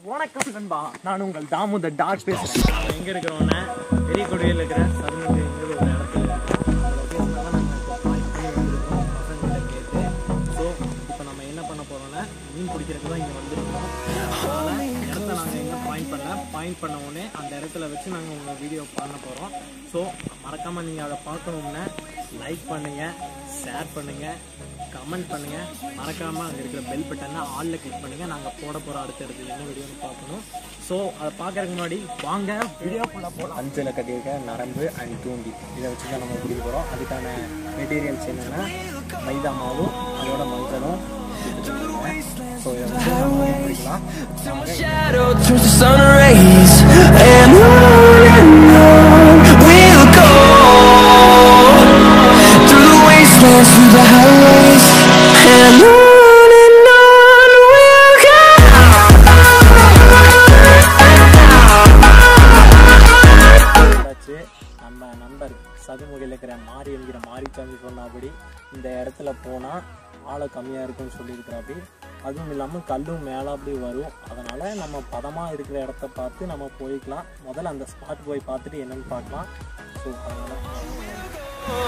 வணக்கம் நண்பா நான் உங்கள் தாமு த டாக் பேசுகிறேன் நம்ம எங்கே இருக்கிறோன்னா பெரிய கொடியில் இருக்கிற சதுரங்க எங்கிற ஒரு இடத்துல இருக்கோம் ஸோ இப்போ நம்ம என்ன பண்ண போகிறோம்னா மீன் பிடிக்கிறதுக்கு தான் இங்கே வந்திருக்கோம் அதனால் இடத்த நாங்கள் எங்கே பாயிண்ட் பண்ண பாயிண்ட் பண்ண உடனே அந்த இடத்துல வச்சு நாங்கள் உங்கள் வீடியோ பண்ண போகிறோம் ஸோ மறக்காமல் நீங்கள் அதை பார்க்கணும்னா லைக் பண்ணுங்கள் ஷேர் பண்ணுங்கள் கமெண்ட் பண்ணுங்க மறக்காம அங்கே இருக்கிற பெல் பட்டனை ஆல்ல கிளிக் பண்ணுங்க நாங்கள் போட போகிற அடுத்தடுத்து என்ன வீடியோன்னு பார்க்கணும் ஸோ அதை பார்க்கறதுக்கு முன்னாடி வாங்க வீடியோக்குள்ள போகலாம் அஞ்சில் கட்டியிருக்க நரம்பு அண்ட் தூண்டி இதை வச்சு தான் நம்ம பிடிக்க போகிறோம் அதுக்கான மெட்டீரியல்ஸ் என்னென்னா மைதா மாவும் அதோட மஞ்சளும் ஸோ இதை வச்சு நம்ம பிடிக்கலாம் shadow turns to sun rays and on and on we'll go through the wastelands through the highways and on and on we'll go வச்சு நம்ம நண்பர் சதுமுகையில் இருக்கிற மாரி என்கிற மாரிச்சாமி சொன்னபடி இந்த இடத்துல போனால் ஆளை கம்மியாக இருக்குன்னு சொல்லியிருக்கிறாப்படி அதுவும் இல்லாமல் கல்லும் மேலே அப்படி வரும் அதனால் நம்ம பதமாக இருக்கிற இடத்த பார்த்து நம்ம போய்க்கலாம் முதல்ல அந்த ஸ்பாட் போய் பார்த்துட்டு என்னன்னு பார்க்கலாம் ஸோ அதனால்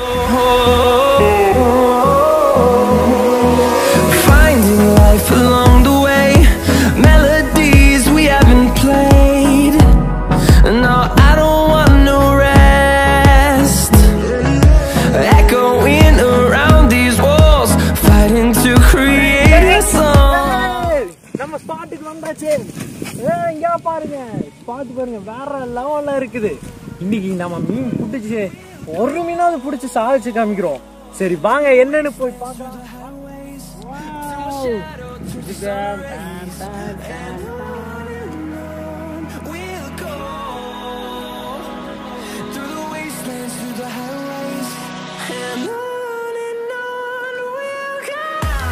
finding life along the way melodies we haven't played no i don't want no rest echoing around these walls fighting to create a song நம்ம ஸ்பாட்டுக்கு வந்தாச்சு இங்கே பாருங்க ஸ்பாட் பாருங்க வேற லெவலில் இருக்குது இன்னைக்கு நம்ம மீன் பிடிச்சி ஒரு மீனாவது பிடிச்சி சாதிச்சு காமிக்கிறோம் சரி வாங்க என்னன்னு போய் பார்க்கலாம் Wow. இதுதான் தான் தான் தான். we'll go through the wastelands through the highways and on and on we'll go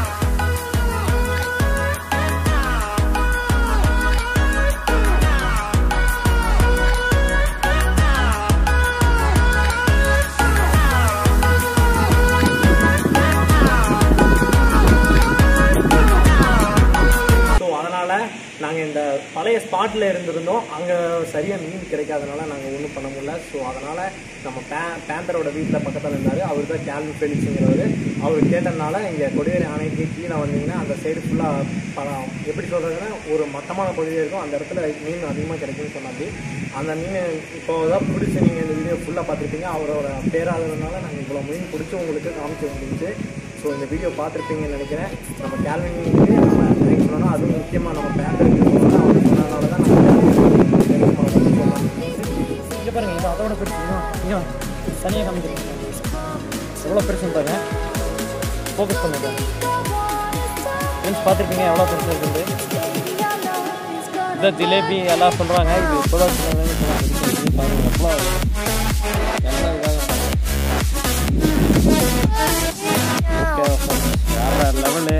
so அதனால் நாங்கள் இந்த பழைய ஸ்பாட்டில் இருந்திருந்தோம் அங்கே சரியாக மீன் கிடைக்காதனால நாங்கள் ஒன்றும் பண்ண முடியல ஸோ அதனால் நம்ம பே பேந்தரோட வீட்டில் பக்கத்தில் இருந்தார் அவர் தான் கேல்வின் ஃபெலிக்ஸுங்கிறவர் அவர் கேட்டதுனால இங்கே கொடிவேரி அணைக்கு கீழே வந்தீங்கன்னா அந்த சைடு ஃபுல்லாக எப்படி சொல்கிறதுன்னா ஒரு மட்டமான பகுதியாக இருக்கும் அந்த இடத்துல மீன் அதிகமாக கிடைக்கும்னு சொன்னாப்படி அந்த மீன் இப்போ தான் பிடிச்சி நீங்கள் இந்த வீடியோ ஃபுல்லாக பார்த்துருப்பீங்க அவரோட பேராததுனால நாங்கள் இவ்வளோ மீன் பிடிச்சி உங்களுக்கு காமிச்சு வந்துருந்துச்சு ஸோ இந்த வீடியோ பார்த்துருப்பீங்கன்னு நினைக்கிறேன் நம்ம கேல்வினுக்கு நம்ம தேங்க்ஸ் சொல்லணும் அதுவும் முக்கியமாக நம்ம பேந்தருக்கு சொல்லணும் அவர் சொன்னதுனால தான் நம்ம இங்கே பாருங்க இது அதோட பெருசு இங்கே தனியாக காமிக்கிறேன் எவ்வளோ பெருசுன்னு பாருங்க ஃபோக்கஸ் பண்ணுங்க ஃப்ரெண்ட்ஸ் பார்த்துருப்பீங்க எவ்வளோ பெருசு இருக்குது இதான் ஜிலேபி எல்லாம் சொல்கிறாங்க இது இப்போ தான் பாருங்க எவ்வளோ எல்லாம் இதாக வேற லெவலு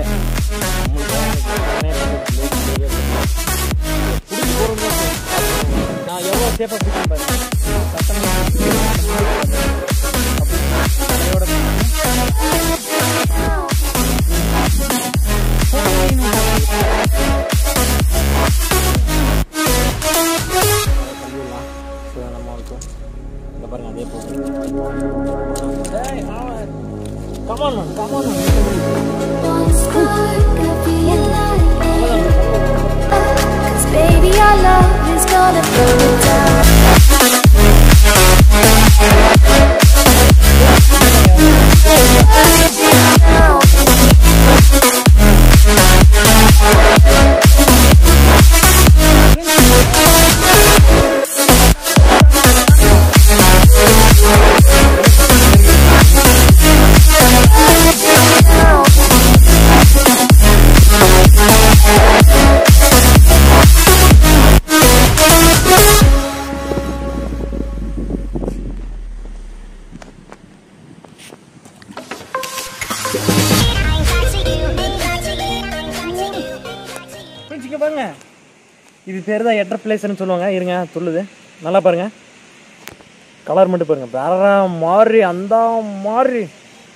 நான் எவ்வளோ சேஃபாக பிடிக்கும் பாருங்க சத்தம் நம்ம இருக்கும் இந்த பாருங்க அதே போட்டு Come on, man. Come on, man. One spark of being light. Cause baby, our love is gonna burn it down. Friends, இங்க பாருங்க இது பேர் தான் எட்டர் பிளேஸ்னு சொல்லுவாங்க இருங்க சொல்லுது நல்லா பாருங்க கலர் மட்டும் பாருங்க வேற மாதிரி அந்த மாதிரி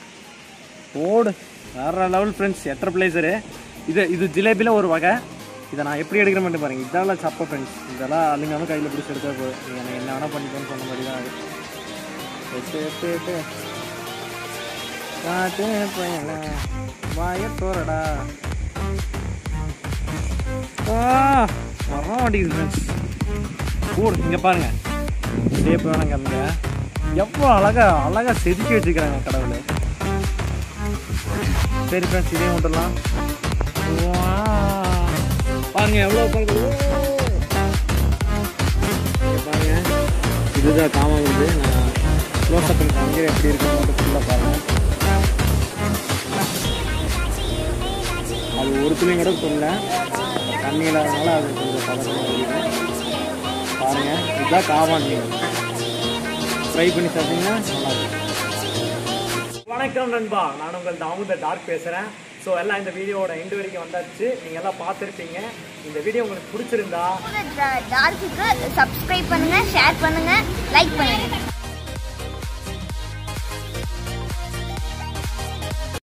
ஓடு வேற லெவல் ஃப்ரெண்ட்ஸ் எட்டர் பிளேசரு இது இது ஜிலேபியில் ஒரு வகை இதை நான் எப்படி எடுக்கிற மட்டும் பாருங்க இதெல்லாம் சப்ப ஃப்ரெண்ட்ஸ் இதெல்லாம் அள்ளிங்காமல் கையில் பிடிச்சி எடுத்தா போதும் நீ எனக்கு என்ன வேணால் பண்ணிக்கோன்னு சொன்ன மாதிரி தான் அது எட்டு எட்டு எட்டு காட்டு பையனா வாய தோறடா ஆ வர மாட்டேங்குது ஃப்ரெண்ட்ஸ் போடு இங்கே பாருங்க டேப் வேணாங்க அங்கே எவ்வளோ அழகா அழகா செதுக்கி வச்சுக்கிறாங்க கடவுளை சரி ஃப்ரெண்ட்ஸ் இதையும் விட்டுடலாம் வா. பாருங்க எவ்வளோ பாருங்க இங்க பாருங்க இதுதான் காமாங்குது நான் க்ளோஸ் அப் காமிக்கிறேன் எப்படி இருக்குன்னு மட்டும் ஃபுல்லாக பாருங்க அது ஒரு துளி கூட சொல்ல தண்ணி இல்லாதனால அது கொஞ்சம் பதட்டமாக இருக்குது பாருங்க இதுதான் காவான் மீன் ஃப்ரை பண்ணி சாப்பிட்டீங்கன்னா நல்லா இருக்கும் வணக்கம் நண்பா நான் உங்கள் தாமுத டார்க் பேசுகிறேன் ஸோ எல்லாம் இந்த வீடியோவோட எண்டு வரைக்கும் வந்தாச்சு நீங்கள் எல்லாம் பார்த்துருப்பீங்க இந்த வீடியோ உங்களுக்கு பிடிச்சிருந்தா டார்க்குக்கு சப்ஸ்கிரைப் பண்ணுங்க ஷேர் பண்ணுங்க லைக் பண்ணுங்க